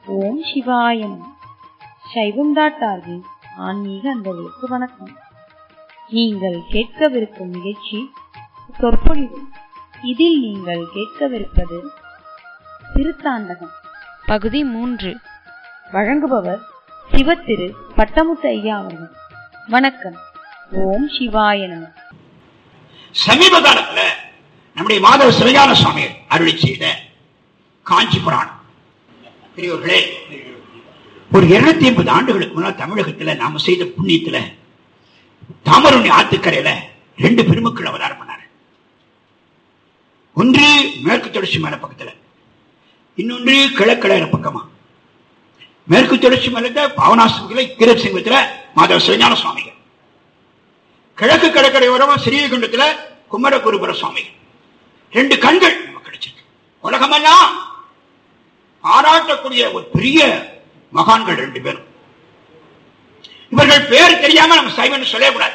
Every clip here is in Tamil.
ஓம் சிவாயம் சைவம் டாட் ஆர்கின் ஆன்மீக அன்பர்களுக்கு வணக்கம் நீங்கள் கேட்கவிருக்கும் நிகழ்ச்சி சொற்பொழிவு இதில் நீங்கள் கேட்கவிருப்பது திருத்தாண்டகம் பகுதி மூன்று வழங்குபவர் சிவத்திரு பட்டமுத்து ஐயா அவர்கள் வணக்கம் ஓம் சிவாய நம சமீப காலத்துல நம்முடைய மாதவ சிவஞான சுவாமிகள் அருளி செய்த காஞ்சி புராணம் பெரியவர்களே ஒரு இருநூத்தி ஐம்பது ஆண்டுகளுக்கு முன்னால் தமிழகத்துல நாம செய்த புண்ணியத்துல தாமரணி ஆத்துக்கரையில ரெண்டு பெருமக்கள் அவதாரம் பண்ணாரு ஒன்று மேற்கு தொடர்ச்சி மலை பக்கத்துல இன்னொன்று கிழக்கடற்கரை பக்கமா மேற்கு தொடர்ச்சி மலைத்த பாவனாசிரமத்துல கிரத் சிங்கத்துல மாதவ சிவஞான சுவாமிகள் கிழக்கு கடற்கரை ஓரமா ஸ்ரீகுண்டத்துல குமரகுருபுர சுவாமிகள் ரெண்டு கண்கள் நமக்கு கிடைச்சிருக்கு உலகமெல்லாம் பாராட்டக்கூடிய ஒரு பெரிய மகான்கள் ரெண்டு பேரும் இவர்கள் பேர் தெரியாம நம்ம சைவன் சொல்லக்கூடாது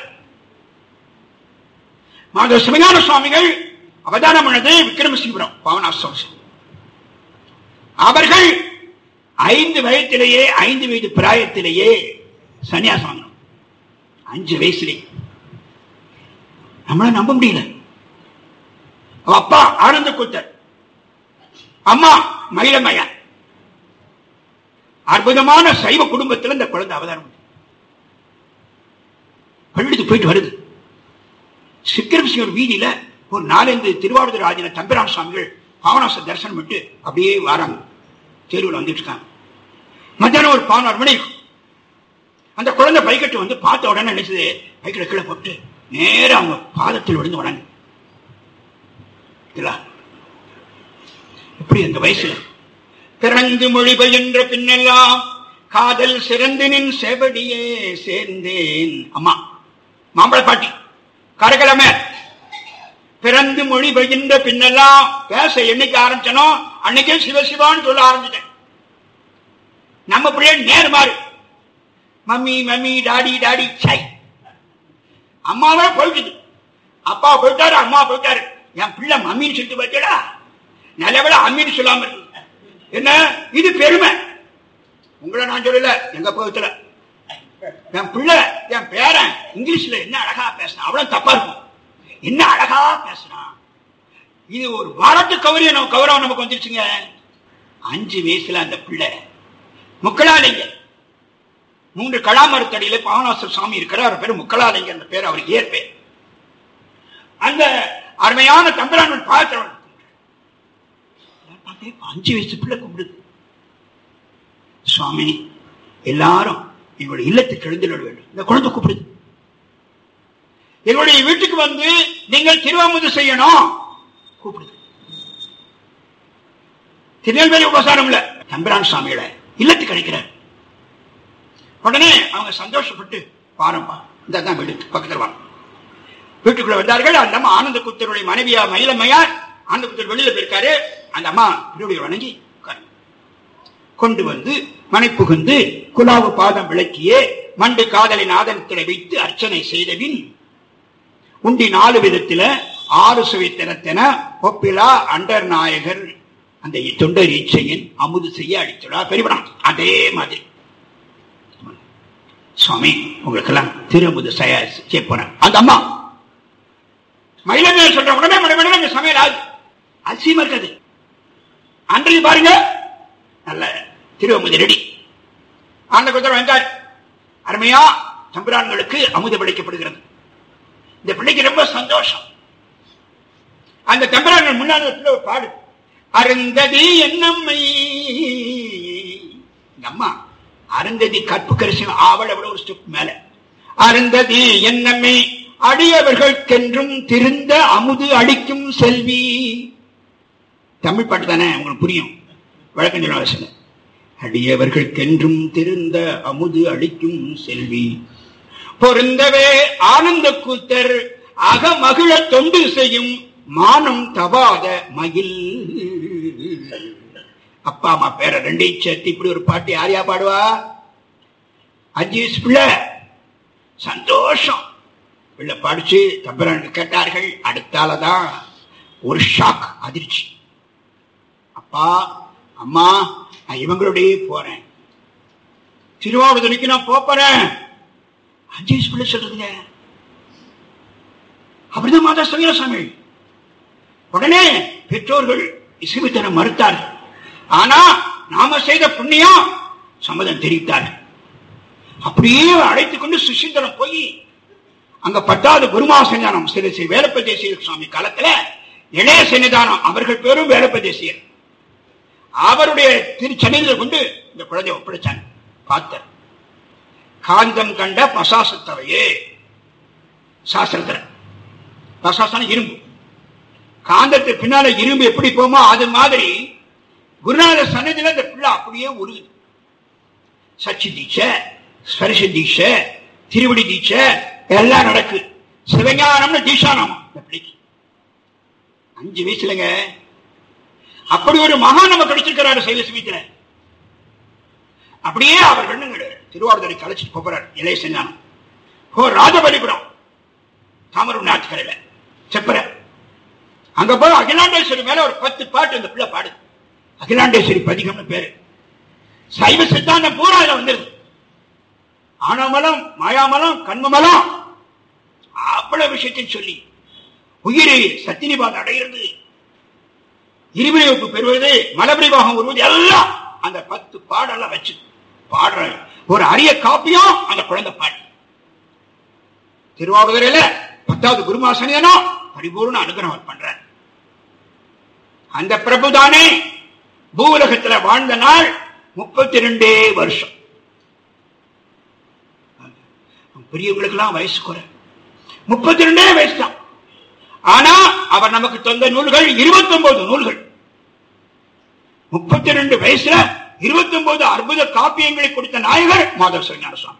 மாதவ சிவஞான சுவாமிகள் அவதாரம் பண்ணது விக்ரமசிங்கபுரம் பாவனாசிரம் அவர்கள் ஐந்து வயதிலேயே ஐந்து வயது பிராயத்திலேயே சன்னியாசம் வாங்கணும் அஞ்சு வயசுலேயே நம்மள நம்ப முடியல அவ அப்பா ஆனந்த கூத்தர் அம்மா மயிலம்மையா அற்புதமான சைவ குடும்பத்தில் இந்த குழந்தை அவதாரம் பள்ளிக்கு போயிட்டு வருது சிக்கிரம் சிங்கர் வீதியில ஒரு நாலஞ்சு திருவாவூர் ஆதின தம்பிராம சுவாமிகள் பாவனாச தரிசனம் விட்டு அப்படியே வராங்க தேர்வில் வந்துட்டு இருக்காங்க மத்தியானம் ஒரு பதினோரு மணி அந்த குழந்தை பைக்கெட்டு வந்து பார்த்த உடனே நினைச்சது பைக்கில் கீழே போட்டு நேரம் அவங்க பாதத்தில் விழுந்து வணங்க எப்படி அந்த வயசுல பிறந்து மொழி பயின்ற பின்னெல்லாம் காதல் சிறந்து நின் செவடியே சேர்ந்தேன் அம்மா மாம்பழ பாட்டி கரகலமே பிறந்து மொழி பயின்ற பின்னெல்லாம் பேச என்னைக்கு ஆரம்பிச்சனோ அன்னைக்கே சிவசிவான்னு சொல்ல ஆரம்பிச்சிட்டேன் நம்ம பிள்ளைய நேர் மாறு மம்மி மம்மி டாடி டாடி சை அம்மாவே போயிட்டுது அப்பா போயிட்டாரு அம்மா போயிட்டாரு என் பிள்ளை மம்மின்னு சொல்லிட்டு பார்த்தடா நல்லவேளை அம்மின்னு சொல்லாம இருக்கு என்ன இது பெருமை உங்களை நான் சொல்லல எங்க பக்கத்துல என் பிள்ளை என் பேரன் இங்கிலீஷ்ல என்ன அழகா பேசினா அவ்வளவு தப்பா இருக்கும் என்ன அழகா பேசுறான் இது ஒரு பாராட்டு கௌரியம் நம்ம கௌரவம் நமக்கு வந்துருச்சுங்க அஞ்சு வயசுல அந்த பிள்ளை முக்கலாலிங்க மூன்று கலாமரத்தடியில பாவனாசர் சாமி இருக்கிறார் அவர் பேர் முக்கலாலிங்க அந்த பேர் அவருக்கு ஏற்பேர் அந்த அருமையான தம்பிரான் பாத்திரம் அஞ்சு வயசு பிள்ளை கும்பிடுது சுவாமி எல்லாரும் எங்களுடைய இல்லத்துக்கு எழுந்திட வேண்டும் இந்த குழந்தை கூப்பிடுது எங்களுடைய வீட்டுக்கு வந்து நீங்கள் திருவாமுது செய்யணும் கூப்பிடுது திருநெல்வேலி உபசாரம் இல்ல தம்பிரான் சுவாமியோட இல்லத்துக்கு அழைக்கிறார் உடனே அவங்க சந்தோஷப்பட்டு பாருப்பா இந்த தான் வீடு பக்கத்தில் வாங்க வீட்டுக்குள்ள வந்தார்கள் அந்த அம்மா ஆனந்த குத்தருடைய மனைவியா மயிலம்மையார் ஆனந்த குத்தர் வெளியில போயிருக்காரு அந்த அம்மா திருடைய வணங்கி கொண்டு வந்து மனை புகுந்து குலாவு பாதம் விளக்கியே மண்டு காதலின் ஆதனத்தில வைத்து அர்ச்சனை செய்தபின் உண்டி நாலு விதத்தில ஆறு சுவைத்தனத்தென ஒப்பிலா அண்டர் நாயகர் அந்த தொண்டர் ஈச்சையின் அமுது செய்ய அடித்துள்ளார் பெரியவனா அதே மாதிரி சுவாமி உங்களுக்கெல்லாம் திருமுது செய்ய போறேன் அந்த அம்மா மயிலமே சொல்ற உடனே மடமடமே சமையல் ஆகுது அசியமா இருக்காது அன்றைக்கு பாருங்க நல்ல திருவமுது ரெடி ஆண்ட குதிரை வந்தார் அருமையா தம்பிரான்களுக்கு அமுது படைக்கப்படுகிறது இந்த பிள்ளைக்கு ரொம்ப சந்தோஷம் அந்த தம்பிரான்கள் முன்னாடி பிள்ளை பாடு அருந்ததி என்னம்மை அம்மா அருந்ததி கற்பு கரிசி ஆவல் அவ்வளவு ஒரு ஸ்டெப் மேல அருந்ததி என்னம்மை அடியவர்களுக்கென்றும் திருந்த அமுது அடிக்கும் செல்வி தமிழ் பாட்டு தானே உங்களுக்கு புரியும் வழக்கம் சொல்ல அவசியம் அடியவர்களுக்கென்றும் திருந்த அமுது அளிக்கும் செல்வி பொருந்தவே ஆனந்த கூத்தர் அக மகிழ தொண்டு செய்யும் மானம் தவாத மகிழ் அப்பா அம்மா பேர ரெண்டையும் சேர்த்து இப்படி ஒரு பாட்டு யார் யா பாடுவா அஞ்சு வயசு பிள்ளை சந்தோஷம் பிள்ளை படிச்சு தம்பரான் கேட்டார்கள் அடுத்தாலதான் ஒரு ஷாக் அதிர்ச்சி அப்பா அம்மா நான் இவங்களுடைய போறேன் திருவாவூர்துறைக்கு நான் போறேன் அஞ்சு வயசு பிள்ளை சொல்றதுங்க அப்படிதான் மாதா சுவீரசாமி உடனே பெற்றோர்கள் இசைவித்தன மறுத்தார்கள் ஆனா நாம செய்த புண்ணியம் சம்மதம் தெரிவித்தார்கள் அப்படியே அழைத்துக் கொண்டு சுசீந்திரம் போய் அங்க பத்தாவது குருமா சஞ்சானம் சிறு ஸ்ரீ வேலப்பதேசிய சுவாமி காலத்துல இளைய சன்னிதானம் அவர்கள் பேரும் வேலப்பதேசியர் அவருடைய திருச்சனிதில் கொண்டு இந்த குழந்தைய ஒப்படைச்சாங்க பார்த்தர் காந்தம் கண்ட பசாசத்தவையே சாஸ்திரத்துல பசாசனம் இரும்பு காந்தத்துக்கு பின்னால இரும்பு எப்படி போமோ அது மாதிரி குருநாத சன்னதியில இந்த பிள்ளை அப்படியே உருகுது சச்சி தீட்சை ஸ்பரிச தீட்சை திருவடி தீட்சை எல்லாம் நடக்கு சிவஞானம்னு தீஷானம் இந்த பிள்ளைக்கு அஞ்சு வயசுலங்க அப்படி ஒரு மகா நம்ம கிடைச்சிருக்கிறாரு சைவ சமயத்துல அப்படியே அவர் கண்ணுங்க திருவாரூரை கலைச்சிட்டு போறார் இளைய சஞ்சானம் ஓ ராஜபலிபுரம் தாமரம் நாட்டுக்கரையில செப்பர அங்க போய் அகிலாண்டேஸ்வரி மேல ஒரு பத்து பாட்டு இந்த பிள்ளை பாடுது அகிலாண்டேஸ்வரி பதிகம்னு பேரு சைவ சித்தாந்தம் பூரா இதுல வந்துருது ஆனமலம் மாயாமலம் கண்மமலம் அவ்வளவு விஷயத்தையும் சொல்லி உயிரை சத்தினிபாதம் அடைகிறது இருவினை வகுப்பு பெறுவது மலபரிவாகம் வருவது எல்லாம் அந்த பத்து பாடெல்லாம் வச்சு பாடுற ஒரு அரிய காப்பியம் அந்த குழந்தை பாடு திருவாவூரில பத்தாவது குருமாசனியனோ பரிபூர்ண அனுகிரகம் பண்ற அந்த பிரபுதானே பூவுலகத்துல வாழ்ந்த நாள் முப்பத்தி ரெண்டே வருஷம் பெரியவங்களுக்கெல்லாம் வயசு குறை முப்பத்தி ரெண்டே வயசு தான் ஆனா அவர் நமக்கு தந்த நூல்கள் இருபத்தி ஒன்பது நூல்கள் முப்பத்தி ரெண்டு வயசுல இருபத்தி ஒன்பது அற்புத காப்பியங்களை கொடுத்த நாயகர் மாதவ சிவஞான சுவாமி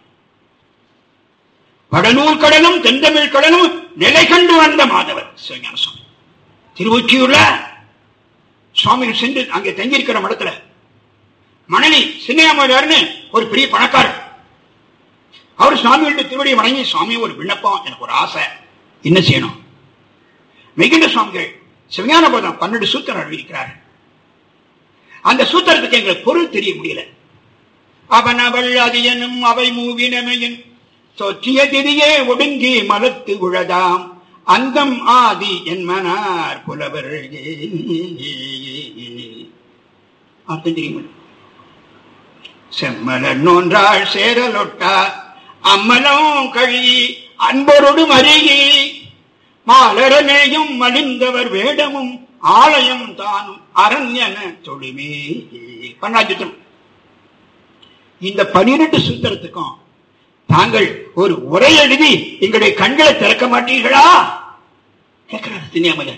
வடநூல் கடலும் தென்தமிழ் கடலும் நிலை கண்டு வந்த மாதவர் சிவஞான சுவாமி திருவொச்சியூர்ல சுவாமிகள் சென்று அங்கே தங்கியிருக்கிற மடத்துல மணலி சின்னையாமர்னு ஒரு பெரிய பணக்காரர் அவர் சுவாமிகிட்ட திருவடியை வணங்கி சுவாமி ஒரு விண்ணப்பம் எனக்கு ஒரு ஆசை என்ன செய்யணும் மெகிண்ட சுவாமிகள் சிவஞான போதம் பன்னெண்டு சூத்திரம் அறிவிக்கிறார் அந்த சூத்திரத்துக்கு எங்களுக்கு பொருள் தெரிய முடியல அவன் அவள் அது எனும் அவை மூவினமையின் சொற்றிய திரியே ஒடுங்கி மலத்து உழதாம் அந்தம் ஆதி என்மனார் புலவர் அர்த்தம் தெரியுமா செம்மலர் நோன்றாள் சேரலொட்டா அம்மலம் கழி அன்பரோடு மருகி மாலரனேயும் மலிந்தவர் வேடமும் ஆலயம் தானும் அரண்யன தொழுமே பண்ணாச்சிட்டம் இந்த பனிரெண்டு சுந்தரத்துக்கும் தாங்கள் ஒரு உரை எழுதி எங்களுடைய கண்களை திறக்க மாட்டீர்களா கேட்கிறார் திண்ணியாமலர்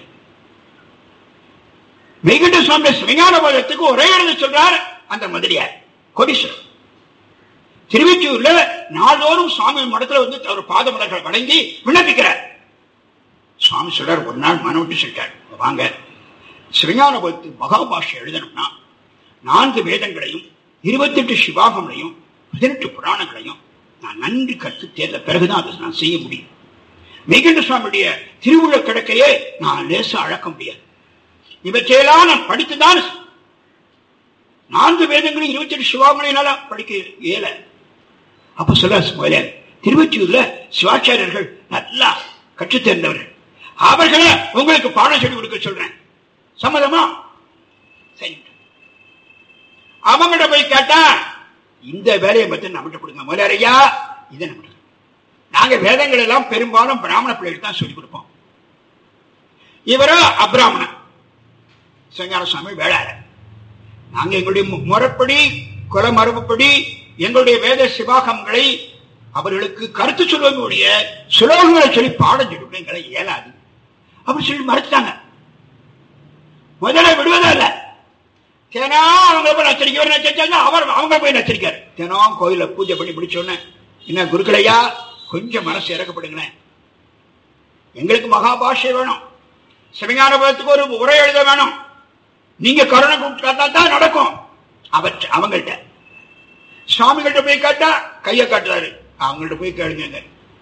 வெங்கட சுவாமி சிவஞான போதத்துக்கு உரை எழுத சொல்றார் அந்த மதுரையார் கோடீஸ்வரர் திருவெற்றியூர்ல நாள்தோறும் சுவாமி மடத்துல வந்து அவர் பாத மலர்கள் வணங்கி விண்ணப்பிக்கிறார் சுவாமி சொல்றார் ஒரு நாள் மன விட்டு சொல்லிட்டார் வாங்க சிவஞான போதத்து மகாபாஷை எழுதணும்னா நான்கு வேதங்களையும் இருபத்தெட்டு சிவாகங்களையும் பதினெட்டு புராணங்களையும் நான் நன்கு கற்று தேர்ந்த பிறகுதான் அதை நான் செய்ய முடியும் மெய்கண்ட சுவாமியுடைய திருவுள்ள கிடக்கையே நான் லேசா அழக்க முடியாது இவற்றையெல்லாம் நான் படித்துதான் நான்கு வேதங்களும் இருபத்தி எட்டு சிவாமணியினால படிக்க இயல அப்ப சொல்ல முதல்ல திருவற்றியூர்ல சிவாச்சாரியர்கள் நல்லா கற்றுத் தேர்ந்தவர்கள் அவர்களை உங்களுக்கு பாடம் சொல்லி கொடுக்க சொல்றேன் சம்மதமா சரி அவங்கள்ட்ட போய் கேட்டா இந்த வேலையை பத்தி நம்மகிட்ட கொடுங்க முதலையா இதை நம்ம நாங்க வேதங்கள் எல்லாம் பெரும்பாலும் பிராமண பிள்ளைகளுக்கு தான் சொல்லிக் கொடுப்போம் இவரோ அப்ராமணன் சிவஞான சுவாமி வேளாள நாங்க எங்களுடைய முறைப்படி குல மரபுப்படி எங்களுடைய வேத சிவாகங்களை அவர்களுக்கு கருத்து சொல்வதனுடைய சுலோகங்களை சொல்லி பாடம் சொல்லி எங்களை இயலாது அப்படி சொல்லி மறைச்சிட்டாங்க முதல்ல விடுவதே இல்லை தினம் அவங்க போய் நச்சரிக்க நச்சரிச்சாங்க அவர் அவங்க போய் நச்சரிக்காரு தினம் கோயில பூஜை பண்ணி முடிச்சோன்னே என்ன குருக்களையா கொஞ்சம் மனசு இறக்கப்படுங்களேன் எங்களுக்கு மகாபாஷை வேணும் சிவஞான பதத்துக்கு ஒரு உரை எழுத வேணும் நீங்க கருணை கொடுத்தா தான் நடக்கும் அவற்ற அவங்கள்ட்ட சுவாமிகள்ட்ட போய் கேட்டா கைய காட்டுறாரு அவங்கள்ட்ட போய் கேளுங்க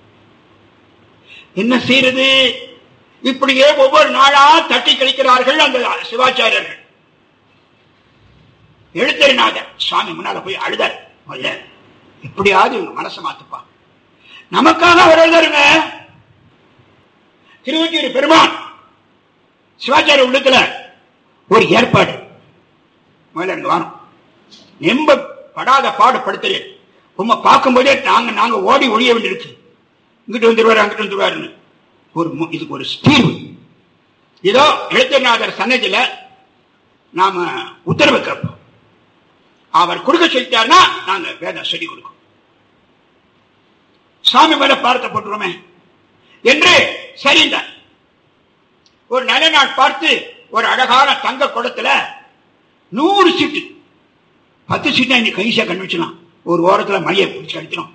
என்ன செய்யறது இப்படியே ஒவ்வொரு நாளா தட்டி கழிக்கிறார்கள் அந்த சிவாச்சாரியர்கள் எழுத்தறிநாதர் சுவாமி முன்னால போய் அழுதார் முதல்ல எப்படியாவது இவங்க மனசை மாத்துப்பா நமக்காக அவர் எழுதாருங்க திருவஞ்சூரி பெருமான் சிவாச்சாரிய உள்ளத்துல ஒரு ஏற்பாடு முதல்ல இங்க வரும் நெம்ப படாத பாடு படுத்துறேன் உண்மை பார்க்கும்போதே நாங்க நாங்க ஓடி ஒழிய வேண்டியிருக்கு இங்கிட்டு வந்துருவாரு அங்கிட்டு வந்துருவாருன்னு ஒரு மு- இதுக்கு ஒரு தீர்வு இதோ எழுத்தநாதர் சன்னதியில நாம உத்தரவு கேட்போம் அவர் கொடுக்க சொல்லிட்டாருன்னா நாங்க வேதம் சொல்லி கொடுக்கோம் சாமி மேல பார்த்த போட்டுருமே என்று சரிந்தார் ஒரு நல்ல நாள் பார்த்து ஒரு அழகான தங்க குடத்துல நூறு சீட்டு பத்து சீட்டை இன்னைக்கு கைசா கண்டுபிடிச்சலாம் ஒரு ஓரத்துல மைய பிடிச்சு அடிக்கணும்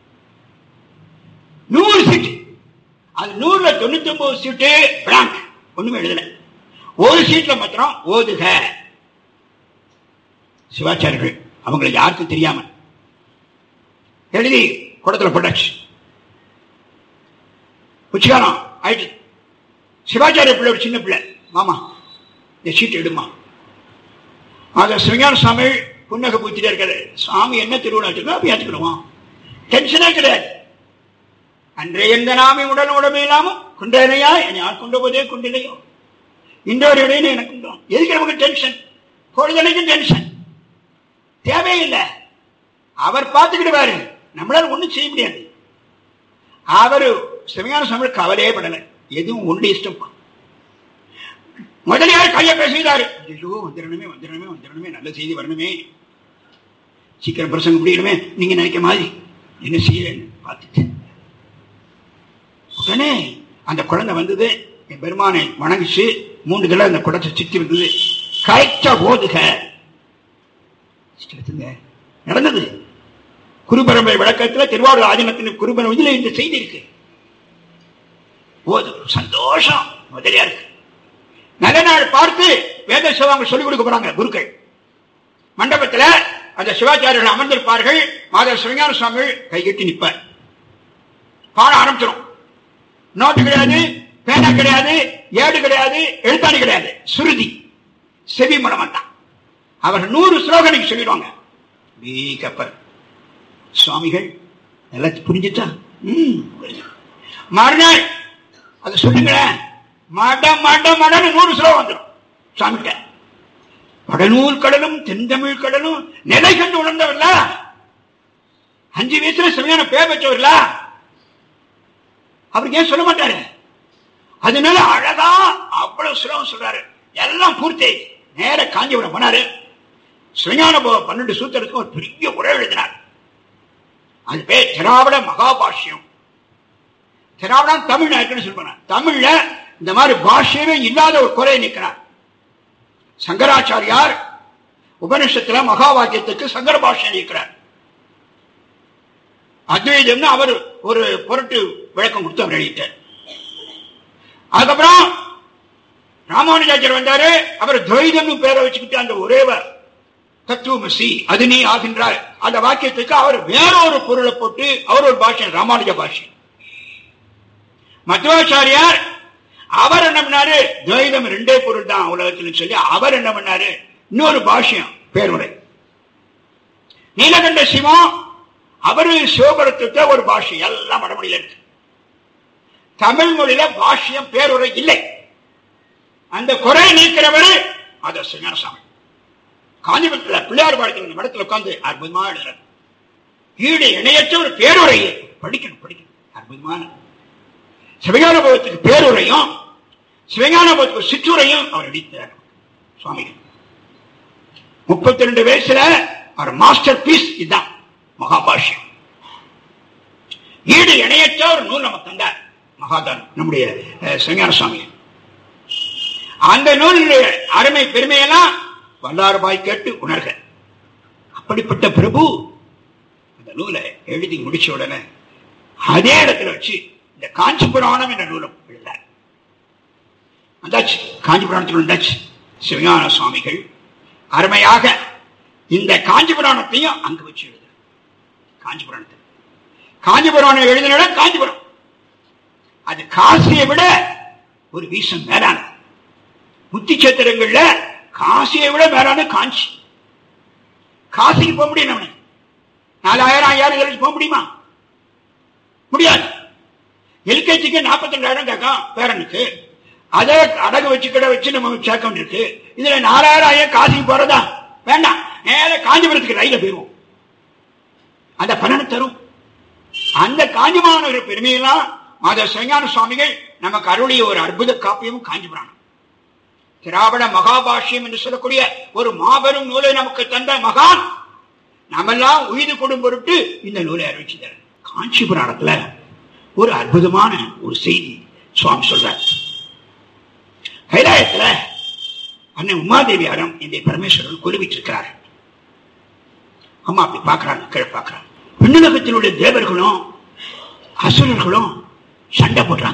நூறு சீட்டு அது நூறுல தொண்ணூத்தி ஒன்பது சீட்டு பிளாங்க் ஒண்ணுமே எழுதல ஒரு சீட்ல மாத்திரம் ஓதுக சிவாச்சாரியர்கள் அவங்களை யாருக்கும் தெரியாம எழுதி குடத்துல போட்டாச்சு உச்சிகாலம் ஆயிட்டு சிவாச்சாரிய பிள்ளை ஒரு சின்ன பிள்ளை மாமா இந்த சீட் எடுமா ஆக சிவஞான சுவாமி புன்னக பூச்சிட்டே இருக்காரு சாமி என்ன திருவிழா வச்சிருக்கோ அப்படி ஏற்றுக்கிடுவோம் டென்ஷனே கிடையாது அன்றே எந்த நாமி உடல் உடமை இல்லாமோ குண்டனையா என்னை ஆட்கொண்ட போதே குண்டிலையோ இன்றொரு இடையில எனக்கு உண்டோம் எதுக்கு நமக்கு டென்ஷன் பொழுதனைக்கும் டென்ஷன் தேவையில்லை அவர் பார்த்துக்கிடுவாரு நம்மளால ஒண்ணும் செய்ய முடியாது அவரு சிவஞான சுவாமி கவலையே படல எதுவும் உண்டு இஷ்டம் முதலியார் கையை பேசுகிறாரு ஐயோ வந்துடணுமே வந்துடணுமே வந்துடணுமே நல்ல செய்தி வரணுமே சீக்கிரம் பிரசங்க முடியணுமே நீங்க நினைக்க மாதிரி என்ன செய்யறேன்னு பார்த்துட்டு உடனே அந்த குழந்தை வந்தது என் பெருமானை வணங்கிச்சு மூன்று தடவை அந்த குடத்தை சுத்தி வந்தது கரெக்டா ஓதுக எடுத்துங்க. நடந்தது குருபரம்பரை விளக்கத்துல திருவாரூர் ஆதீனத்தின் குருபரம் இதுல இந்த செய்தி இருக்கு ஓது சந்தோஷம் முதலியா இருக்கு நல்ல நாள் பார்த்து வேத சிவாங்க சொல்லிக் கொடுக்க போறாங்க குருக்கள் மண்டபத்துல அந்த சிவாச்சாரியர்கள் அமர்ந்திருப்பார்கள் மாதவ சிவஞான சுவாமி கைகட்டி நிற்பார் பாட ஆரம்பிச்சிடும் நோட்டு கிடையாது பேனா கிடையாது ஏடு கிடையாது எழுத்தாணி கிடையாது சுருதி செவி மூலமாட்டான் அவர் நூறு ஸ்லோகனைக்கு சொல்லிடுவாங்க பீ கப்பர் சுவாமிகள் எல்லாத்தையும் புரிஞ்சுட்டா ம், புரியுது. மறுநாள் அதை சொல்லுங்களேன் மட மட மடன்னு நூறு ஸ்லோகம் வந்துடும் சுவாமிகிட்ட வடநூல் கடலும் தென்தமிழ் கடலும் நிலை கண்டு உணர்ந்தவர்ல அஞ்சு வயசுல சரியான பேர் பெற்றவர்ல அவருக்கு ஏன் சொல்ல மாட்டாரு அதனால அழகா அவ்வளவு சுலபம் சொல்றாரு எல்லாம் பூர்த்தி நேர காஞ்சிபுரம் போனாரு சிவஞான போ- பன்னெண்டு சூத்திரத்துக்கு ஒரு பெரிய உரை எழுதினார் அது பேர் திராவிட மகாபாஷ்யம் திராவிடம் தமிழ் இருக்குன்னு சொல்றாங்க தமிழ்ல இந்த மாதிரி பாஷ்யமே இல்லாத ஒரு குறை நிற்கிறார் சங்கராச்சாரியார் உபனிஷத்துல மகா வாக்கியத்துக்கு சங்கர பாஷ்யம் இருக்கிறார் அத்வைதம்னு அவர் ஒரு பொருட்டு விளக்கம் கொடுத்து அவர் எழுதிட்டார் அதுக்கப்புறம் ராமானுஜாச்சர் வந்தாரு அவர் துவைதம்னு பேரை வச்சுக்கிட்டு அந்த ஒரே வ- தத்துவமசி அது நீ ஆகின்றார் அந்த வாக்கியத்துக்கு அவர் வேற ஒரு பொருளை போட்டு அவர் ஒரு பாஷ்யம் ராமானுஜ பாஷ்யம் மத்வாச்சாரியார் அவர் என்ன பண்ணாரு துவைதம் ரெண்டே பொருள் தான் உலகத்தில் சொல்லி அவர் என்ன பண்ணாரு இன்னொரு பாஷ்யம் பேருரை நீலகண்ட சிவம் அவரு சிவபுரத்துக்கு ஒரு பாஷ்யம் எல்லாம் வடமொழியில இருக்கு தமிழ் மொழியில பாஷ்யம் பேருரை இல்லை அந்த குறை நீக்கிறவர் அத சிவஞானசாமி காஞ்சிபுரத்துல பிள்ளையார் பாடத்தில் மடத்துல உட்கார்ந்து அற்புதமா எழுதுறாரு ஈடு இணையற்ற ஒரு பேருரையை படிக்கணும் படிக்கணும் அற்புதமான சிவஞானபோகத்துக்கு பேருரையும் சிவஞானபோகத்துக்கு சிற்றுரையும் அவர் அடித்தார் சுவாமிகள் முப்பத்தி ரெண்டு வயசுல அவர் மாஸ்டர் பீஸ் இதுதான் மகாபாஷ்யம் ஈடு இணையற்ற ஒரு நூல் நமக்கு தந்தார் மகாதான் நம்முடைய அஹ், சிவஞான சுவாமி அந்த நூலினுடைய அருமை பெருமையெல்லாம் வல்லாறுபாய் கேட்டு உணர்க அப்படிப்பட்ட பிரபு அந்த நூலை எழுதி முடிச்ச உடனே அதே இடத்துல வச்சு இந்த காஞ்சி புராணம் என்ற நூலும் எழுதார் வந்தாச்சு காஞ்சி புராணத்தில் வந்தாச்சு சிவஞான சுவாமிகள் அருமையாக இந்த காஞ்சி புராணத்தையும் அங்க வச்சு எழுதுறார் காஞ்சி புராணத்தை காஞ்சி புராணம் எழுதின இடம் காஞ்சிபுரம் அது காசியை விட ஒரு வீசம் மேலான முத்தி சேத்திரங்கள்ல காசியை விட மேலான காஞ்சி காசிக்கு போக முடியும் அவனுக்கு நாலாயிரம் ஐயாயிரம் கழிச்சு போக முடியுமா முடியாது எல்கேஜிக்கு நாற்பத்தி ரெண்டாயிரம் கேட்கும் பேரனுக்கு அதே அடகு வச்சு கடை வச்சு நம்ம சேர்க்க வேண்டியிருக்கு இதுல நாலாயிரம் ஐயாயிரம் காசிக்கு போறதா வேண்டாம் நேர காஞ்சிபுரத்துக்கு ரயில போயிருவோம் அந்த பலனை தரும் அந்த காஞ்சிமாநகர பெருமையெல்லாம் மாத சிவஞான சுவாமிகள் நமக்கு அருளிய ஒரு அற்புத காப்பியமும் காஞ்சிபுராணம் திராவிட மகாபாஷ்யம் என்று சொல்லக்கூடிய ஒரு மாபெரும் நூலை நமக்கு தந்த மகான் நாமெல்லாம் உயிர் கொடும் பொருட்டு இந்த நூலை அறிவிச்சுட்டார் காஞ்சி புராணத்துல ஒரு அற்புதமான ஒரு செய்தி சுவாமி சொல்றார் கைலாயத்துல அண்ணன் உமாதேவியாரம் இந்த பரமேஸ்வரன் குருவிட்டு இருக்கிறார் அம்மா அப்படி பாக்குறாங்க கீழே பாக்குறாங்க விண்ணுலகத்தில் உள்ள தேவர்களும் அசுரர்களும் சண்டை போடுறாங்க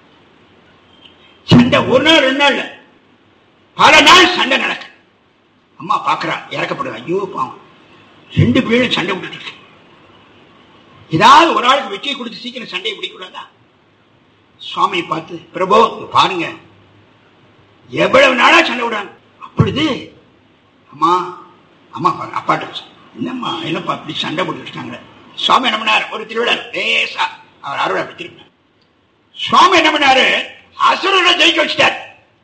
சண்டை ஒரு நாள் ரெண்டு நாள் இல்ல. பல நாள் சண்டை நடக்கு அம்மா பாக்குறா இறக்கப்படுது ஐயோ பாவம் ரெண்டு பேரும் சண்டை விட்டுட்டு இருக்கு ஏதாவது ஒரு ஆளுக்கு வெற்றியை கொடுத்து சீக்கிரம் சண்டையை பிடிக்கூடாதா சுவாமியை பார்த்து பிரபு இங்க பாருங்க எவ்வளவு நாளா சண்டை விடாங்க அப்பொழுது அம்மா அம்மா பாருங்க அப்பாட்ட சொ- என்னம்மா என்னப்பா இப்படி சண்டை போட்டு இருக்காங்களே சுவாமி என்ன பண்ணாரு ஒரு திருவிழா லேசா அவர் அருளை அப்படி திரும்பினார் சுவாமி என்ன பண்ணாரு அசுரனை ஜெயிக்க வச்சிட்டார்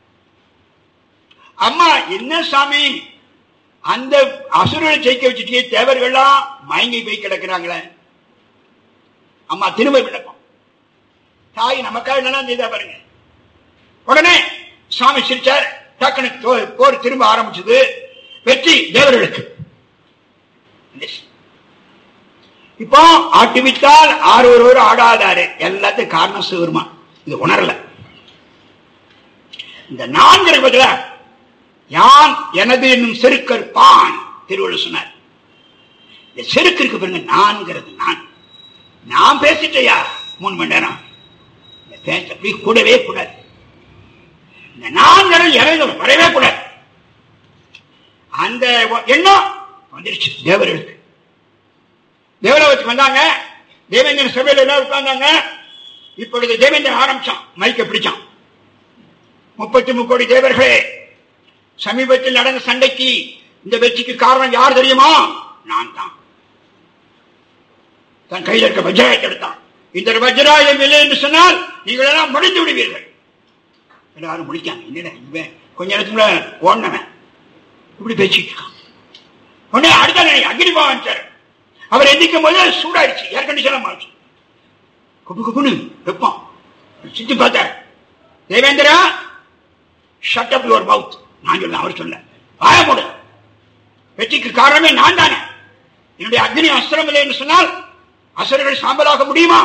அம்மா என்ன சாமி அந்த அசுரனை ஜெயிக்க வச்சுட்டே தேவர்கள்லாம் மயங்கி போய் கிடக்குறாங்களே அம்மா திரும்ப விண்ணப்பம் தாய் நமக்காக என்னெல்லாம் செய்தா பாருங்க உடனே சாமி சிரிச்சார் டக்குனு தோ- போர் திரும்ப ஆரம்பிச்சது வெற்றி தேவர்களுக்கு இப்போ ஆட்டுவித்தால் ஆறு ஒருவர் ஆடாதாரு எல்லாத்துக்கும் காரணம் சிவருமா இது உணரல இந்த நான்கு இருப்பதுல யான் எனது என்னும் செருக்கர் பான் திருவள்ளுவர் சொன்னார் இந்த செருக்கு இருக்கு பாருங்க நான்கிறது நான் நான் பேசிட்டேயா மூணு மணி நேரம் இந்த பேச அப்படி கூடவே கூடாது இந்த நான்கிறது இறங்க வரவே கூடாது அந்த எண்ணம் வந்துருச்சு தேவர்களுக்கு தேவலோகத்துக்கு வந்தாங்க தேவேந்திரன் சபையில எல்லாம் உட்கார்ந்தாங்க இப்பொழுது தேவேந்திரன் ஆரம்பிச்சான் மைக்க பிடிச்சான் முப்பத்தி முக்கோடி தேவர்களே சமீபத்தில் நடந்த சண்டைக்கு இந்த வெற்றிக்கு காரணம் யார் தெரியுமா நான் தான் தன் கையில் இருக்க வஜ்ராயத்தை எடுத்தான் இந்த வஜ்ராயம் இல்லை என்று சொன்னால் நீங்கள் எல்லாம் முடிந்து விடுவீர்கள் எல்லாரும் முடிக்காங்க என்னடா இவன் கொஞ்ச நேரத்துக்குள்ள ஓடினவன் இப்படி பேசிட்டு இருக்கான் உடனே அடுத்த நாள் அக்னி பகவான் அவர் எந்திக்கும் போது சூடாயிடுச்சு ஏர் கண்டிஷன் ஆச்சு குப்பு குப்புன்னு வெப்பம் சுத்தி பார்த்தார் தேவேந்திரா ஷட் அப் யுவர் மவுத் நான் சொல்ல அவர் சொல்ல வாய மூடு வெற்றிக்கு காரணமே நான் தானே என்னுடைய அக்னி அஸ்திரம் இல்லை என்று சொன்னால் அசுரர்கள் சாம்பலாக முடியுமா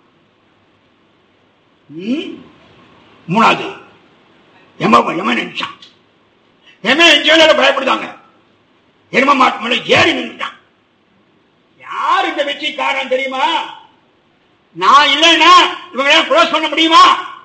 ம்? மூணாவது எம எம நினைச்சான் எம எஞ்சோல பயப்படுதாங்க எரும மாட்டு மேல ஏறி நின்றுட்டான் யார் இந்த வெற்றி காரணம் தெரியுமா நான் இல்லைன்னா இவங்க க்ளோஸ் பண்ண முடியுமா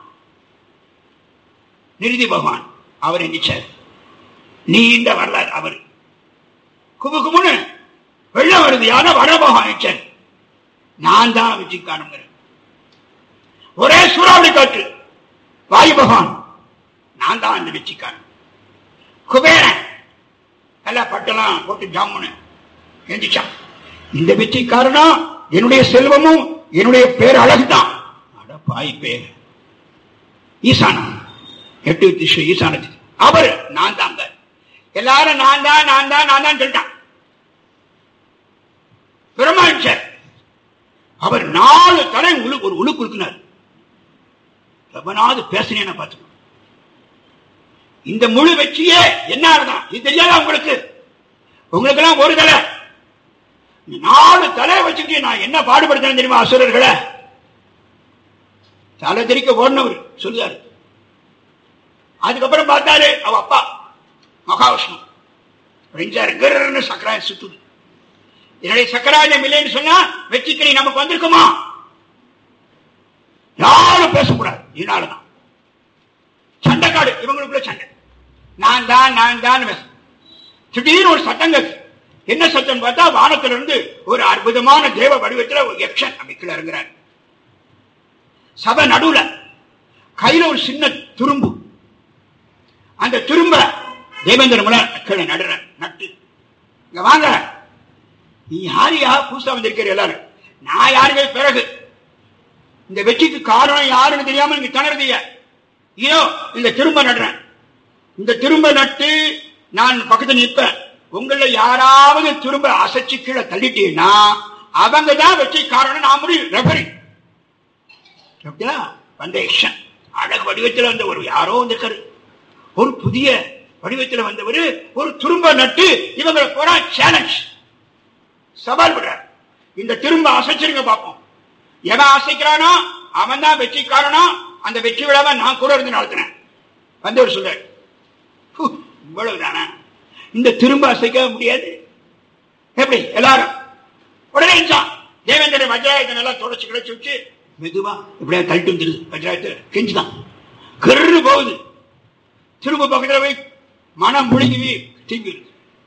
நிருதி பகவான் அவர் எண்ணிச்சார் நீ இந்த வரலாறு அவர் குபு குமுன்னு வெள்ளம் வருது யாரோ வர பகவான் எண்ணிச்சார் நான் தான் வெற்றி காரணம் ஒரே சூறாவளி காற்று வாயு பகவான் நான் தான் அந்த வெற்றி காரணம் குபேரன் எல்லாம் பட்டெல்லாம் போட்டு ஜாமுன்னு எந்திரிச்சான் இந்த வெற்றி காரணம் என்னுடைய செல்வமும் என்னுடைய பேர் அழகுதான் அட பாய் பேர் ஈசானம் எட்டு திசை ஈசானத்துக்கு அவர் நான் தாங்க எல்லாரும் நான் தான் நான் தான் நான் தான் சொல்லிட்டான் பிரம்மாச்சர் அவர் நாலு தடவை உழு ஒரு உழுக்கு உழுக்குனார் எவனாவது பேசினேன்னு பார்த்துக்கோ இந்த முழு வெற்றியே என்ன தான் இது தெரியாதா உங்களுக்கு உங்களுக்கு எல்லாம் ஒரு தலை இந்த நாலு தலை வச்சுட்டு நான் என்ன பாடுபடுத்தேன் தெரியுமா அசுரர்களை தலை தெரிக்க ஓடினவர் சொல்லுதாரு அதுக்கப்புறம் பார்த்தாரு அவ அப்பா மகாவிஷ்ணு ரெஞ்சாரு கிரன்னு சக்கராயம் சுத்துது என்னுடைய சக்கராயம் இல்லைன்னு சொன்னா வெற்றிக்கணி நமக்கு வந்திருக்குமா யாரும் பேசக்கூடாது இதனாலதான் சண்டைக்காடு இவங்களுக்குள்ள சண்டை நான் தான் நான் தான் பேச திடீர்னு ஒரு சத்தம் கேட்கு என்ன சத்தம் பார்த்தா வானத்துல இருந்து ஒரு அற்புதமான தேவ வடிவத்துல ஒரு யக்ஷன் அமைக்கல இறங்குறாரு சபை நடுவுல கையில ஒரு சின்ன துரும்பு அந்த துரும்ப தேவேந்திர முல கீழே நடுற நட்டு இங்க வாங்க நீ யாரு யா புதுசா வந்திருக்கிற எல்லாரும் நான் யாருமே பிறகு இந்த வெற்றிக்கு காரணம் யாருன்னு தெரியாம நீங்க திணறதீங்க இதோ இந்த திரும்ப நடுறேன் இந்த திரும்ப நட்டு நான் பக்கத்துல நிற்பேன் உங்கள யாராவது திரும்ப அசைச்சு கீழே தள்ளிட்டீங்கன்னா அவங்க தான் வெற்றி காரணம் நான் முடியும் ரெஃபரி ஃபண்டேஷன் அழகு வடிவத்தில் வந்த ஒரு யாரோ வந்திருக்காரு ஒரு புதிய வடிவத்தில் வந்தவர் ஒரு திரும்ப நட்டு இவங்களை போறா சேலஞ்ச் சவால் விடுறார் இந்த திரும்ப அசைச்சிருங்க பார்ப்போம் எவன் அசைக்கிறானோ அவன் தான் வெற்றி காரணம் அந்த வெற்றி விழாவை நான் கூட இருந்து நடத்தினேன் வந்தவர் சொல்றாரு "ஹு, இவ்வளவுதானா இந்த திரும்ப அசைக்க முடியாது எப்படி எல்லாரும் உடனே இருந்துச்சான். தேவேந்திரன் வஜ்ராயத்தை நல்லா தொடச்சு கிடச்சு வச்சு மெதுவா இப்படியே தள்ளிட்டு வந்துருது வஜ்ராயத்தை கெஞ்சுதான் கரு போகுது திரும்ப பக்கத்துல போய் மனம் முழுங்கி தீங்குது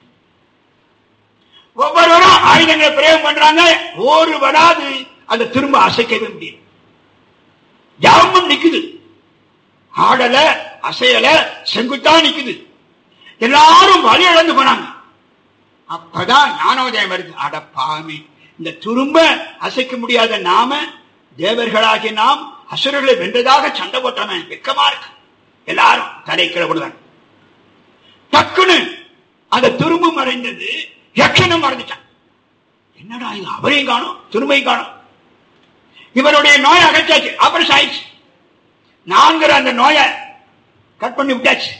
ஒவ்வொருவரும் ஆயுதங்களை பிரயோகம் பண்றாங்க ஒரு வராது அந்த திரும்ப அசைக்கவே முடியும் ஜாமம் நிக்குது ஆடல அசையல செங்குத்தா நிக்குது எல்லாரும் வழி இழந்து போனாங்க அப்பதான் ஞானோதயம் வருது அட பாவி இந்த துரும்ப அசைக்க முடியாத நாம தேவர்களாகிய நாம் அசுரர்களை வென்றதாக சண்டை போட்டோமே வெக்கமா இருக்கு எல்லாரும் தலை கீழே விடுவாங்க டக்குன்னு அந்த துரும்பு மறைந்தது யக்ஷனும் மறைஞ்சிட்டான் என்னடா இது அவரையும் காணும் துரும்பையும் காணும் இவருடைய நோயை அகற்றாச்சு ஆபரேஷன் ஆயிடுச்சு நான்கிற அந்த நோயை கட் பண்ணி விட்டாச்சு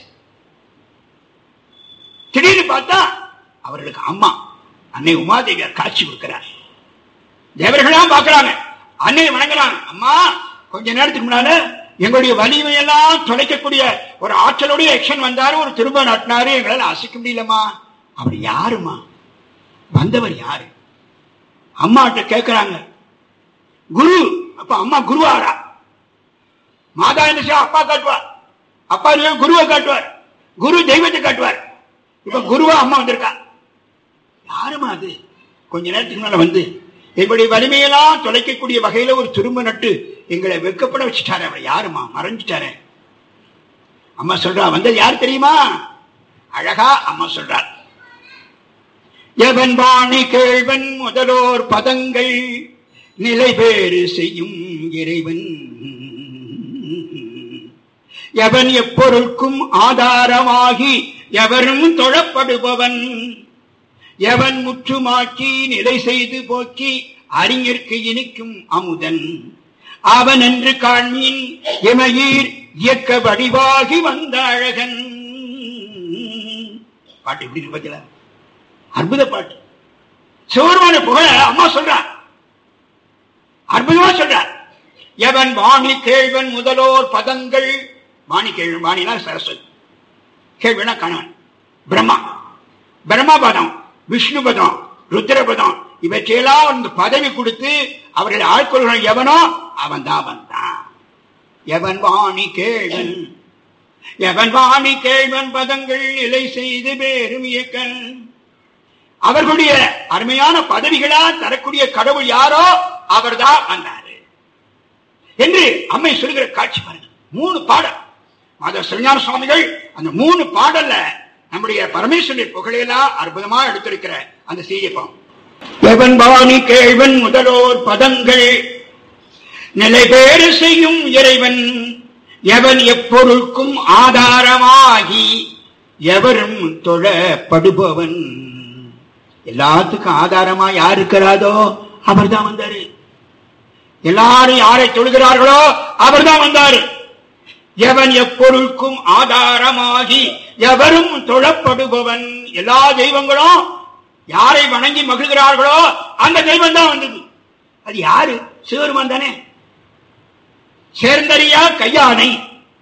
திடீர்னு பார்த்தா அவர்களுக்கு அம்மா அன்னை உமாதேவியார் காட்சி கொடுக்கிறார் தேவர்களாம் பார்க்கறாங்க அன்னையை வணங்குறாங்க அம்மா கொஞ்ச நேரத்துக்கு முன்னால எங்களுடைய வலிமையெல்லாம் தொலைக்கக்கூடிய ஒரு ஆற்றலுடைய எக்ஷன் வந்தாரு ஒரு திரும்ப நட்டினாரு எங்களால அசைக்க முடியலம்மா அப்படி யாருமா வந்தவர் யாரு அம்மாட்ட கேட்கிறாங்க குரு அப்ப அம்மா குருவாரா மாதா என்ன செய்வா? அப்பா காட்டுவார் அப்பா இல்லையா குருவை காட்டுவார் குரு தெய்வத்தை காட்டுவார் இப்ப குருவா அம்மா வந்திருக்கா யாருமா அது கொஞ்ச நேரத்துக்கு முன்னால வந்து எங்களுடைய வலிமையெல்லாம் தொலைக்கக்கூடிய வகையில ஒரு திரும்ப நட்டு எங்களை வெக்கப்பட வச்சுட்டாரு அவர் யாருமா மறைஞ்சிட்டாரு அம்மா சொல்றா வந்தது யார் தெரியுமா அழகா அம்மா சொல்றார் எவன் வாணி கேள்வன் முதலோர் பதங்கள் நிலை பேறு செய்யும் இறைவன் எவன் எப்பொருட்கும் ஆதாரமாகி எவரும் தொழப்படுபவன் எவன் முற்றுமாக்கி நிலை செய்து போக்கி அறிஞர்க்கு இனிக்கும் அமுதன் அவன் என்று காண்மீன் இமையீர் இயக்க வடிவாகி வந்த அழகன் பாட்டு எப்படி இருக்கு பார்த்தீங்களா அற்புத பாட்டு சிவருமான புகழ அம்மா சொல்றான் அற்புதமா சொல்றார் எவன் வாணி கேள்வன் முதலோர் பதங்கள் வாணி கேள்வன் வாணினா சரஸ்வதி கேள்வனா கணவன் பிரம்மா பிரம்மா பதம் விஷ்ணு பதம் ருத்ரபதம் இவற்றையெல்லாம் அந்த பதவி கொடுத்து அவர்கள் ஆட்கொள்கிறான் எவனோ அவன் தான் வந்தான் எவன் வாணி கேள்வன் எவன் வாணி கேள்வன் பதங்கள் நிலை செய்து பேரும் இயக்கன் அவர்களுடைய அருமையான பதவிகளா தரக்கூடிய கடவுள் யாரோ அவர்தான் வந்தாரு என்று அம்மை சொல்கிற காட்சி பாருங்க மூணு பாடல் மாதவ சிவஞான சுவாமிகள் அந்த மூணு பாடல்ல நம்முடைய பரமேஸ்வரன் புகழையெல்லாம் அற்புதமா எடுத்திருக்கிற அந்த செய்யப்பம் எவன் பாணி கேழ்வன் முதலோர் பதங்கள் நிலை பேறு செய்யும் இறைவன் எவன் எப்பொருளுக்கும் ஆதாரமாகி எவரும் தொழப்படுபவன் எல்லாத்துக்கும் ஆதாரமா யார் இருக்கிறாதோ அவர்தான் வந்தாரு எல்லாரும் யாரை தொழுகிறார்களோ அவர்தான் வந்தாரு எவன் எப்பொருளுக்கும் ஆதாரமாகி எவரும் தொழப்படுபவன் எல்லா தெய்வங்களும் யாரை வணங்கி மகிழ்கிறார்களோ அந்த தெய்வம் தான் வந்தது அது யாரு சிவருமான் தானே சேர்ந்தறியா கையானை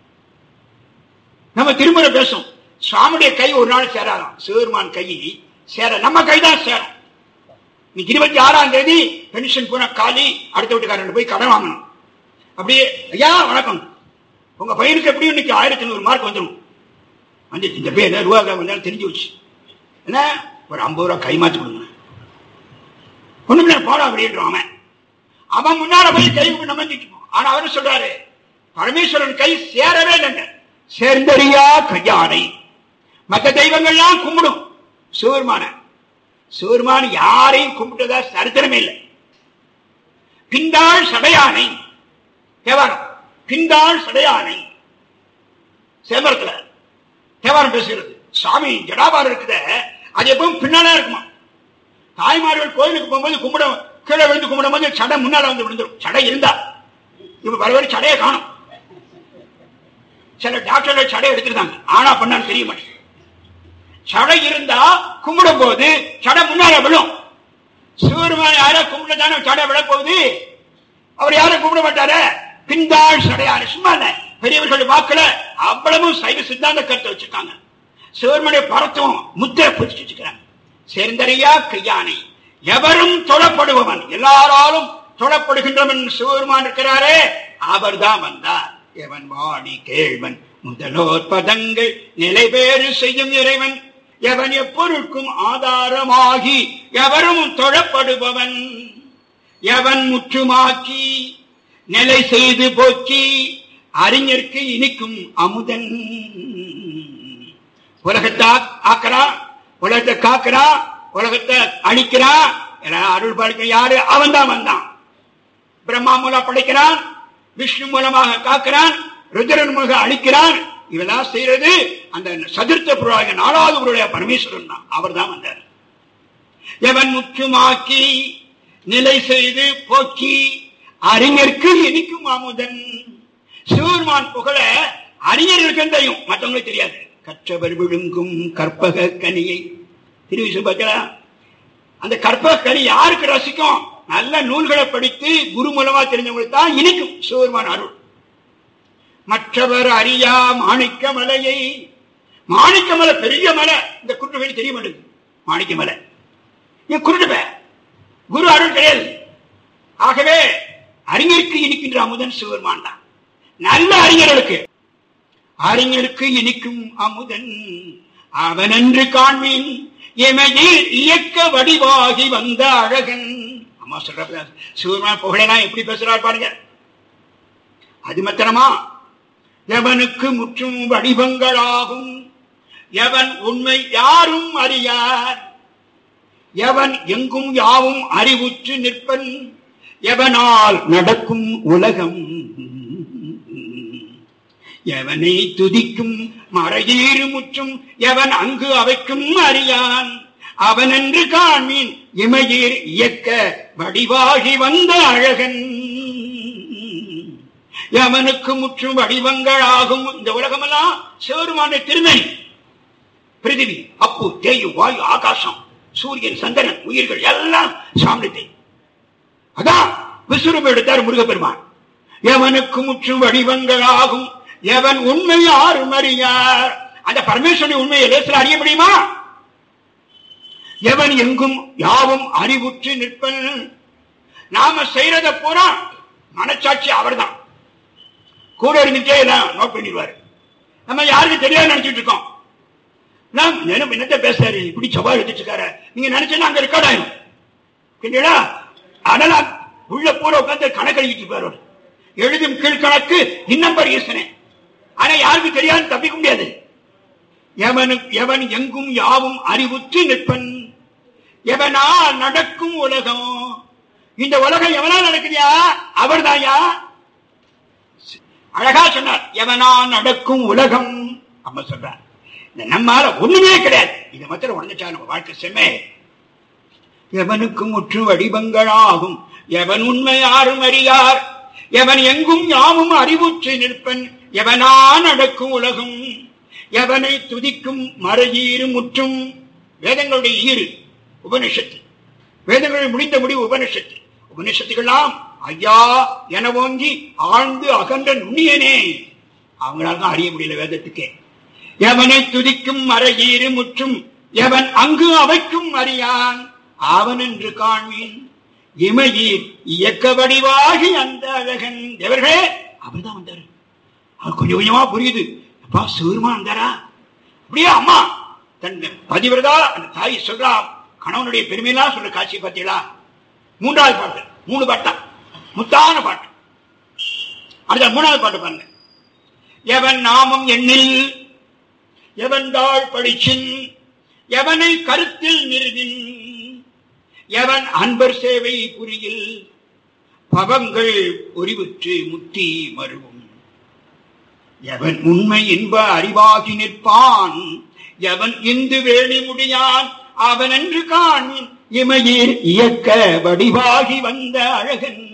நம்ம திருமுறை பேசும் சுவாமியுடைய கை ஒரு நாள் சேராதாம் சிவருமான் கை சேர நம்ம கை தான் சேரும் இன்னைக்கு இருபத்தி ஆறாம் தேதி பென்ஷன் போன காலி அடுத்த வீட்டுக்காரன் போய் கடன் வாங்கணும் அப்படியே ஐயா வணக்கம் உங்க பையனுக்கு எப்படியும் இன்னைக்கு ஆயிரத்தி நூறு மார்க் வந்துடும் வந்து இந்த பேர் என்ன ரூபா வந்தாலும் தெரிஞ்சு வச்சு என்ன ஒரு ஐம்பது ரூபா கை மாத்தி கொடுங்க ஒண்ணுமே போடா அப்படின்றான் அவன் அவன் முன்னால போய் கை நமஞ்சிட்டு இருப்பான். ஆனா அவரு சொல்றாரு பரமேஸ்வரன் கை சேரவே இல்லைங்க சேர்ந்தறியா கையானை மற்ற தெய்வங்கள்லாம் கும்பிடும் சிவருமான சிவருமான் யாரையும் கும்பிட்டதா சரித்திரமே இல்லை பிந்தாள் சடையானை தேவாரம் பிந்தாள் சடையானை சேமரத்துல தேவாரம் பேசுகிறது சாமி ஜடாபாரம் இருக்குத அது எப்பவும் பின்னால இருக்குமா தாய்மார்கள் கோயிலுக்கு போகும்போது கும்பிட கீழே விழுந்து கும்பிடும் போது சடை முன்னால வந்து விழுந்துரும் சடை இருந்தா இப்ப வர வரை சடையை காணும் சில டாக்டர்கள் சடை எடுத்துருந்தாங்க ஆனா பண்ணான்னு தெரிய மாட்டேன் சடை இருந்தா கும்பிடும் போது சடை முன்னால விழும் சிவருமான் யாரோ கும்பிட தானே சடை விழ போகுது அவர் யாரும் கும்பிட மாட்டாரு பிந்தாள் சடையாரு சும்மா இல்ல பெரியவர்கள் வாக்குல அவ்வளவும் சைவ சித்தாந்த கருத்தை வச்சிருக்காங்க சிவருமனுடைய பரத்துவம் முத்திரை பிடிச்சு வச்சுக்கிறாங்க சேர்ந்தறியா கையானை எவரும் தொழப்படுபவன் எல்லாராலும் தொழப்படுகின்றவன் சிவருமான் இருக்கிறாரே அவர்தான் வந்தார் எவன் வாடி கேள்வன் முதலோர் பதங்கள் நிலைபேறு செய்யும் இறைவன் எவன் எப்பொருட்கும் ஆதாரமாகி எவரும் தொழப்படுபவன் எவன் முற்றுமாக்கி நிலை செய்து போக்கி அறிஞருக்கு இனிக்கும் அமுதன் உலகத்தை ஆக்குறான் உலகத்தை காக்குறான் உலகத்தை அழிக்கிறான் எல்லாம் அருள் படைக்க யாரு அவன் தான் வந்தான் பிரம்மா மூலம் படைக்கிறான் விஷ்ணு மூலமாக காக்கிறான் ருத்ரன் மூலம் அழிக்கிறான் இதெல்லாம் செய்யறது அந்த சதுர்த்த புராக நாலாவது புருடைய பரமேஸ்வரன் தான் அவர் தான் வந்தார் எவன் முற்றுமாக்கி நிலை செய்து போக்கி அறிஞருக்கு இனிக்கும் அமுதன் சிவருமான் புகழ அறிஞர்களுக்கு தெரியும் மற்றவங்களுக்கு தெரியாது கற்றவர் விழுங்கும் கற்பக கனியை திருவிசு பார்த்தா அந்த கற்பக கனி யாருக்கு ரசிக்கும் நல்ல நூல்களை படித்து குரு மூலமா தெரிஞ்சவங்களுக்கு தான் இனிக்கும் சிவருமான் அருள் மற்றவர் அறியா மாணிக்க மலையை மாணிக்க மலை பெரிய மலை இந்த குருட்டு வெளி தெரிய மாட்டேங்குது மாணிக்க மலை நீ குருட்டு குரு அருள் கிடையாது ஆகவே அறிஞருக்கு இனிக்கின்ற அமுதன் சிவருமான் தான் நல்ல அறிஞர்களுக்கு அறிஞருக்கு இனிக்கும் அமுதன் அவனன்று காண்மீன் எமையில் இயக்க வடிவாகி வந்த அழகன் அம்மா சொல்ற சிவருமான் புகழெல்லாம் எப்படி பேசுறாரு பாருங்க அது மத்தனமா எவனுக்கு முற்றும் வடிவங்களாகும் எவன் உண்மை யாரும் அறியார் எவன் எங்கும் யாவும் அறிவுற்று நிற்பன் எவனால் நடக்கும் உலகம் எவனை துதிக்கும் மறையீறு முற்றும் எவன் அங்கு அவைக்கும் அறியான் அவனென்று காண்மீன் இமையீர் இயக்க வடிவாகி வந்த அழகன் எவனுக்கு முற்றும் வடிவங்களாகும் இந்த உலகமெல்லாம் சிவருமான திருமணி பிரிதிவி அப்பு தேயு வாயு ஆகாசம் சூரியன் சந்திரன் உயிர்கள் எல்லாம் சாமித்தை அதான் விஸ்வரூபம் எடுத்தார் முருகப்பெருமான் எவனுக்கு முற்றும் வடிவங்களாகும் எவன் உண்மை யாரும் அறியார் அந்த பரமேஸ்வரன் உண்மையை லேசில் அறிய முடியுமா எவன் எங்கும் யாவும் அறிவுற்று நிற்பன் நாம செய்யறத பூரா மனச்சாட்சி அவர்தான் கூட இருந்துட்டே எல்லாம் நோட் பண்ணிடுவாரு நம்ம யாருக்கு தெரியாது நினைச்சிட்டு இருக்கோம் நான் நினைப்பு என்னத்த பேசுறாரு இப்படி சவால் எடுத்துருக்காரு நீங்க நினைச்சா அங்க ரெக்கார்ட் ஆயிடும் புரியுதா அதனால உள்ள பூரா உட்காந்து கணக்கு எழுதிட்டு இருப்பாரு அவரு. எழுதும் கீழ்கணக்கு இன்னம்பர் ஈசனே ஆனா யாருக்கு தெரியாது தப்பிக்க முடியாது எவனுக்கு எவன் எங்கும் யாவும் அறிவுற்று நிற்பன் எவனால் நடக்கும் உலகம் இந்த உலகம் எவனால் நடக்குதியா அவர்தாயா அழகா சொன்னார் எவனா நடக்கும் உலகம் அம்மா சொல்றார் இந்த நம்மால ஒண்ணுமே கிடையாது இதை மாத்திரம் உடஞ்சிட்டா நம்ம வாழ்க்கை செம்மே எவனுக்கு முற்று வடிவங்களாகும் எவன் உண்மை யாரும் அறியார் எவன் எங்கும் யாவும் அறிவுற்று நிற்பன் எவனா நடக்கும் உலகம் எவனை துதிக்கும் மறையீறு முற்றும் வேதங்களுடைய ஈறு உபனிஷத்து வேதங்களுடைய முடிந்த முடிவு உபனிஷத்து உபனிஷத்துக்கெல்லாம் ஐயா என ஓங்கி ஆழ்ந்து அகன்ற நுண்ணியனே அவங்களால தான் அறிய முடியல வேதத்துக்கே எவனை துதிக்கும் மறையீறு முற்றும் எவன் அங்கு அவைக்கும் அறியான் அவன் என்று காண்மீன் இமையீர் இயக்க வடிவாகி அந்த அழகன் எவர்களே அவர்தான் வந்தாரு அவர் கொஞ்சம் கொஞ்சமா புரியுது அப்பா சிவருமா வந்தாரா அப்படியே அம்மா தன் பதிவிரதா அந்த தாய் சொல்றா கணவனுடைய பெருமையெல்லாம் சொல்ற காட்சி பார்த்தீங்களா மூன்றாவது பாட்டு மூணு பாட்டா முத்தான பாட்டு அடுத்த மூணாவது பாட்டு பாருங்க எவன் நாமம் எண்ணில் எவன் தாழ் படிச்சின் எவனை கருத்தில் நிறுவின் எவன் அன்பர் சேவை புரியில் பவங்கள் பொறிவுற்று முத்தி மருவும் எவன் உண்மை இன்ப அறிவாகி நிற்பான் எவன் இந்து வேணி முடியான் அவனென்று காண் இமையீர் இயக்க வடிவாகி வந்த அழகன்